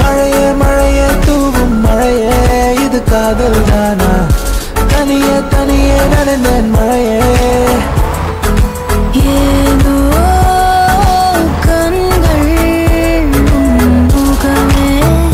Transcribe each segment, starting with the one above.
மழையே மழையே தூவும் மழையே இது காதல் தானா தனியே தனியே நடந்தேன் மழையே ஏதோ கண்கள் உன் முகமே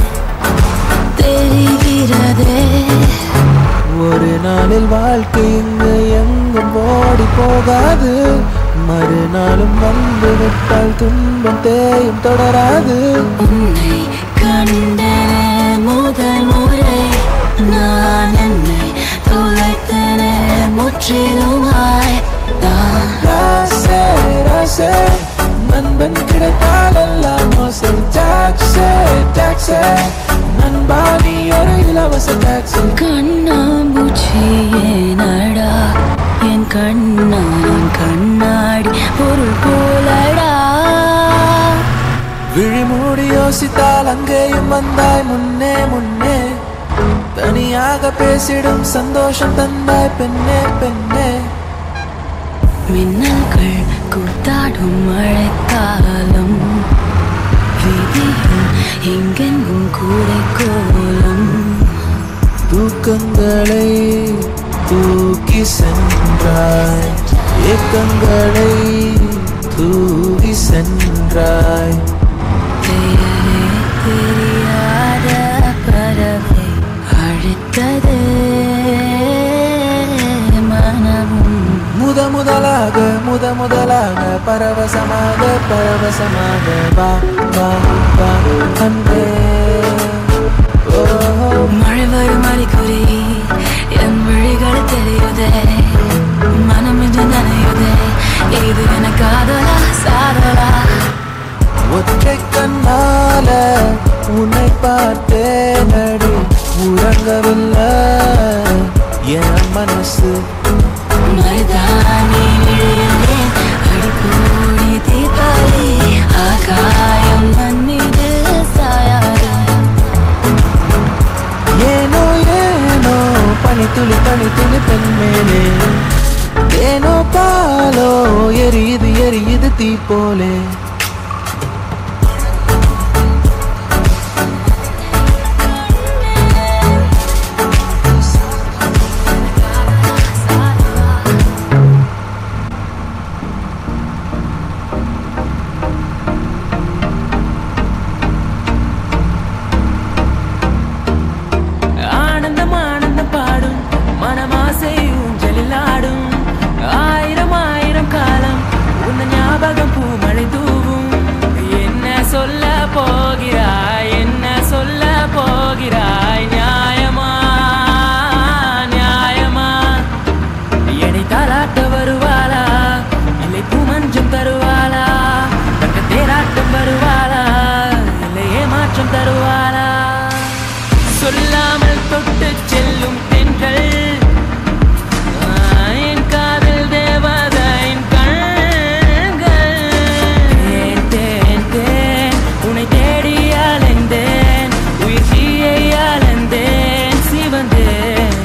தெரிகிறதே ஒரு நாளில் வாழ்க்கை இங்கு எங்கும் ஓடி போகாது மறுநாளும் வந்து விட்டால் துன்பம் தேயும் தொடராது உன்னை கண்டன முதல் முறை நான் என்னை தொலைத்தன முற்றிலுமாய் நான் ராசே ராசே நண்பன் கிடைத்தால் எல்லாம் மோசை டாக்ஸே டாக்ஸே நண்பா நீ ஒரு இலவச டாக்ஸி கண்ணாம்பூச்சியே நடா என் கண்ணா நான் கண்ணாடி பொருள் போலடா விழிமூடி யோசித்தால் அங்கேயும் வந்தாய் முன்னே முன்னே தனியாக பேசிடும் சந்தோஷம் தந்தாய் பெண்ணே பெண்ணே மின்னல்கள் கூத்தாடும் மழைக்காலம் வீதியில் எங்கெங்கும் கூடை கோலம் தூக்கங்களை தூக்கி சென்றாய் ஏக்கங்களை தூவி சென்றாய் பெயரே தெரியாத பறவை அழைத்தது மனமும் முத முதலாக முத முதலாக பரவசமாக பரவசமாக வா வா வா அன்பே ஓ மழை வரும் அறிகுறி என் வழிகள் தெரியுதே மனம் இது நனையுதே இது என காதலா சாதலா ஒற்றை கண்ணால உன்னை பார்த்தேன் அடி உறங்கவில்லை என் மனசு மருதாணி விழியேன் அடிப்போடி தீபாவளி ஆகாயம் மண் மீது சாயாது ஏனோ ஏனோ பனித்துளி பனித்துளி பெண்மேலே ஏனோ பாலோ எரியுது எரியுது தீ போலே ஆனந்தம் ஆனந்தம் பாடும் மனமாசை ஊஞ்சலில் ஆடும் ஆயிரம் ஆயிரம் காலம் உன்ன ஞாபகம் பூமழை தூவும் என்ன சொல்ல போகிறாய் என்ன சொல்ல போகிறாய் நியாயமா நியாயமா என்னை தாளாட்ட வருவாளா இல்லை பூமஞ்சம் தருவாளா தக்க தேராட்டம் வருவாளா இல்லை ஏமாற்றம் தருவாளா சொல்லாமல் தொட்டு செல்லும் பெண்கள் என் காதல் தேவதையின் கண்கள் தேன் தேன் தேன் உன்னை தேடி அலைந்தேன் உயிர் தீயை அலைந்தேன் சிவந்தேன்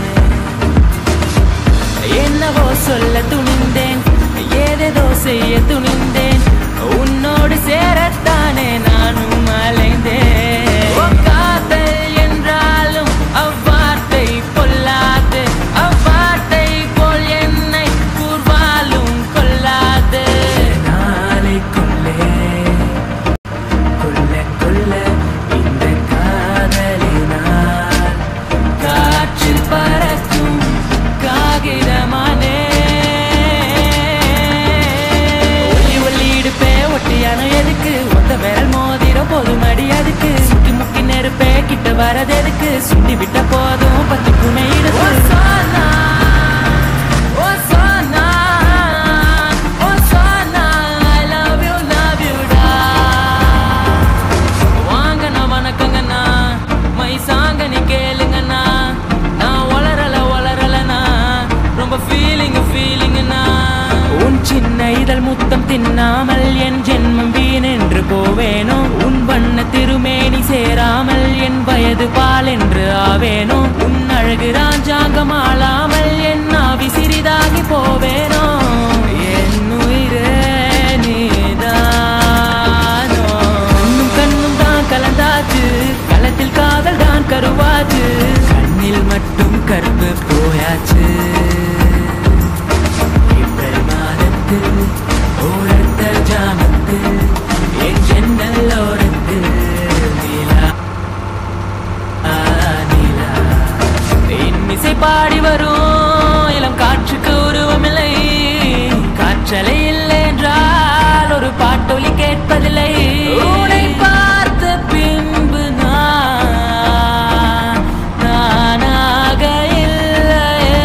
என்னவோ சொல்ல துணிந்தேன் ஏதேதோ செய்ய துணிந்தேன் உன்னோடு சேரத்தானே நானும் அலைந்தேன் உன் காதல் என்றாலும் அவ்வார்த்தை பொல்லாது அவ்வார்த்தை போல் என்னை கூர்வாலும் கொல்லாது நாளைக்குள்ளே கொல்ல கொல்ல இந்த காதலினால் காற்றில் பறக்கும் காகிதமானே ஒல்லி ஒல்லி இடுப்பே ஒட்டியான எதுக்கு ஒத்த விரல் மோதிரம் போதும் அடி அதுக்கு சுட்டி முக்கி நெருப்பே கிட்ட வரது எதுக்கு சுண்டி விட்ட போதும் பத்துக்குமே இடுப்பு ஓ சோனா ஓ Sona I love you, love you, டா. வாங்கண்ணா வணக்கங்கண்ணா மை சாங்க நீ கேளுங்கண்ணா நான் வளரல வளரலண்ணா ரொம்ப ஃபீலிங் ஃபீலிங்கண்ணா உன் சின்ன இதழ் முத்தம் தின்னாமல் என் ஜென்மம் வீணென்று போவேனோ உன் வண்ண திருமேனி சேராமல் என் வயது பால் என்று ஆவேனோ உன் அழகு ராஜாங்கம் ஆளாமல் என் ஆவி சிறிதாகி போவேனோ என் உயிரே நீதானோ கண்ணும் கண்ணும் தான் கலந்தாச்சு கல ஆச்சு கண்ணில் மட்டும் கருப்பு போயாச்சு ஏப்ரல் மாதத்தில் ஓரத்த ஜாமத்தில் என் ஜன்னல் ஓரத்தில் நிலா நிலா இன்னிசை பாடி வரும் இளம் காற்றுக்கு உருவமில்லை காற்றலை இல்லை என்றால் ஒரு பாட்டொலி கேட்பதில்லை உன்னை பார்த்த பின்பு நான் நானாக இல்லையே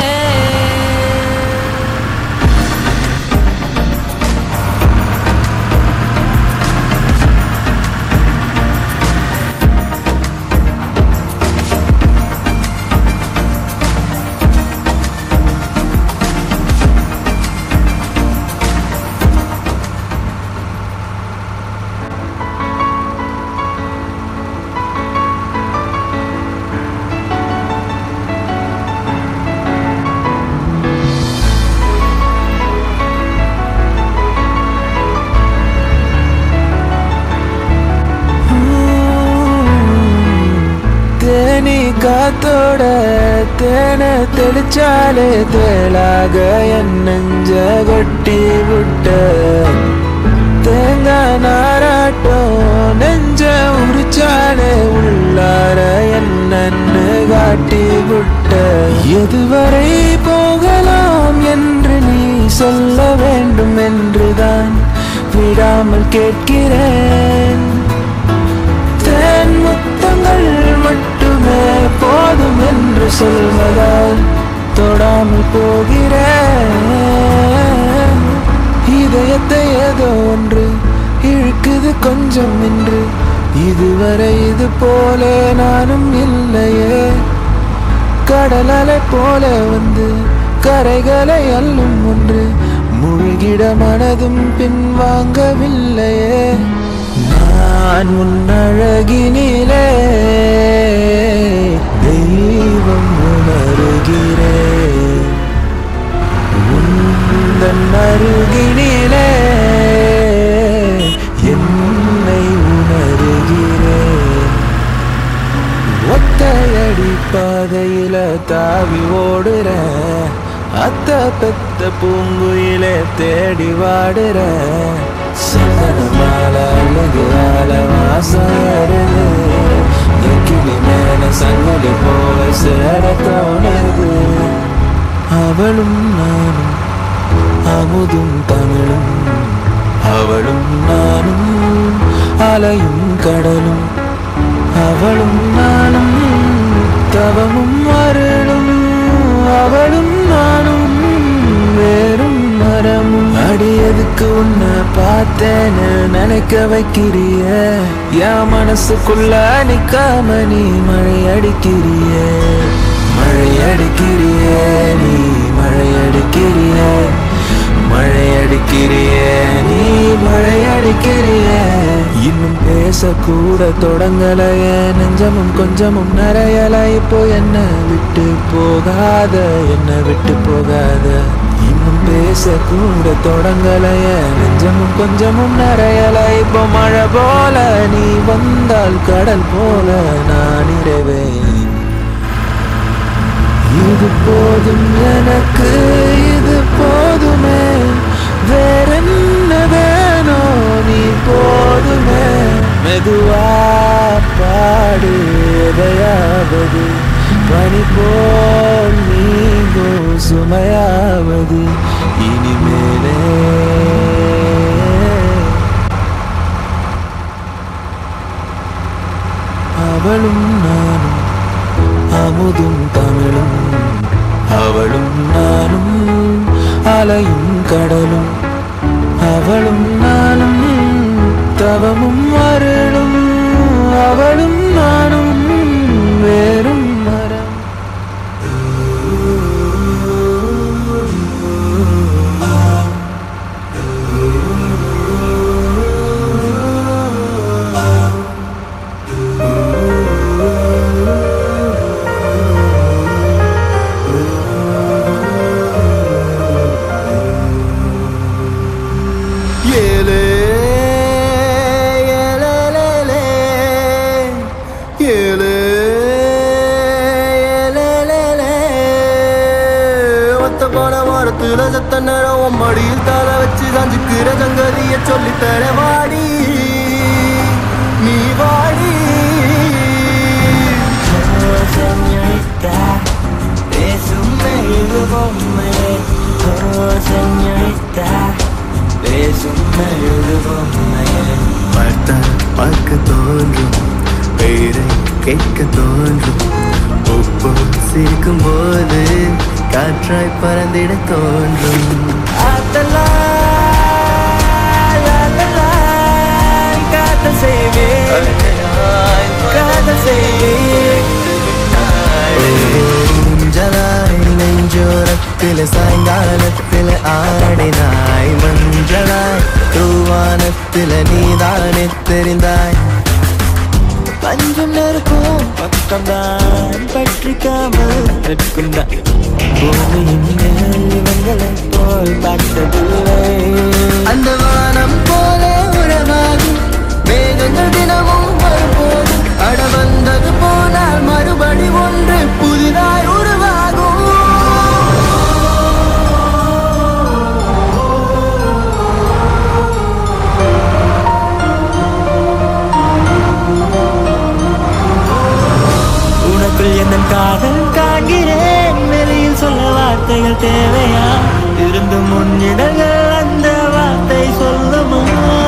தேனி காத்தோட தேனை தெளிச்சாலே தேளாக என் நெஞ்ச கொட்டி விட்ட தேங்காய் நாராட்டம் நெஞ்ச உரிச்சாலே உள்ளார என்னன்னு காட்டி விட்ட எதுவரை போகலாம் என்று நீ சொல்ல வேண்டும் என்றுதான் விடாமல் கேட்கிறேன் தேன் முத்தங்கள் மட்டுமே போதும் என்று சொல்வதால் தொடாமல் போகிறேன் இதயத்தை ஏதோ ஒன்று இழுக்குது கொஞ்சம் என்று இதுவரை இது போல நானும் இல்லையே கடலலை போல வந்து கரைகளை அள்ளும் ஒன்று மூழ்கிட மனதும் பின்வாங்கவில்லையே நான் உன் அழகினிலே தெய்வம் உணர்கிறேன் உந்தன் அருகினிலே என்னை உணர்கிறேன் ஒத்தையடி பாதையில தாவி ஓடுற அத்த பெத்த பூங்குயில தேடி வாடுற சந்தன மாலை அழகு ஆல வாசம் ஏறுது என் கிளி மேல சங்குலி போல சேர தோணுது அவளும் நானும் அமுதும் தமிழும் அவளும் நானும் அலையும் கடலும் அவளும் நானும் தவமும் அருளும் அவளும் நானும் வேறும் மரமும் அடியதுக்கு உன்னை பார்த்தேன்னு நினைக்க வைக்கிறிய என் மனசுக்குள்ள நிக்காம நீ மழை அடிக்கிறிய மழை அடிக்கிறிய நீ மழை அடிக்கிறிய மழை அடிக்கிறிய நீ மழை அடிக்கிறிய இன்னும் பேசக்கூட தொடங்கலைய நெஞ்சமும் கொஞ்சமும் நிறையல இப்போ என்ன விட்டு போகாத என்ன விட்டு போகாத இன்னும் பேசக்கூட தொடங்கலைய நெஞ்சமும் கொஞ்சமும் நிறையல இப்போ மழை போல நீ வந்தால் கடல் போல நான் நிறைவேன் இது போதும் எனக்கு இது போதுமே வேறென்ன வேணோ நீ போதுமே மெதுவா பாடு எதையாவது பனி போல் நீங்கும் சுமையாவது இனிமேலே அவளும் நானும் அமுதும் தமிழும் அவளும் நானும் அலையும் கடலும் அவளும் நானும் தவமும் அருளும் அவளும் நானும் வேறும் மரம் ஏலே ஏலேலேலே, ஏலே நேரத்துல சத்த நேரம் உன் மடியில் தர வச்சு சாஞ்சுக்கிற சங்கதிய சொல்லித்தர வாடி நீ வாடி señorita, es un medio bombe. Oh, señorita, es un medio bombe. பார்த்தால் பார்க்க தோன்றும் பெயரை கேட்க தோன்றும் உப்பு சிரிக்கும் போது காற்றாய் பறந்திட தோன்றும் Atala, atala, காதல் செய்வேன் காதல் செய்வேன் ஊஞ்சலாய் நெஞ்சோரத்தில் சாயங்காலத்தில் ஆடினாய் மஞ்சளாய் தூவானத்தில் நீதானே தெரிந்தாய் பஞ்சம் நெருக்கும் பக்கம்தான் பற்றிக்காமல் நிற்கும் தான் பூமியின் மேல் இவங்களை போல் பார்த்ததில்லை அந்த வானம் போல உறவாகும் மேகங்கள் தினமும் வரும்போது அட வந்தது போனால் மறுபடி ஒன்று புதிதாய் உருவாகும் உனக்குள் எந்த காதல் காண்கிறேன் வெளியில் சொல்ல வார்த்தைகள் தேவையா இருந்து முன்னிடங்கள் அந்த வார்த்தை சொல்லுமா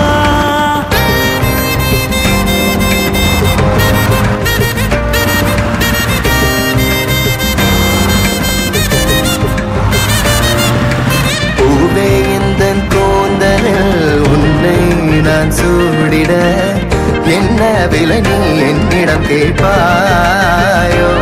பூவே இந்த கூந்தலில் உன்னை நான் சூடிட என்ன விலை நீ என்னிடம் கேட்பாயோ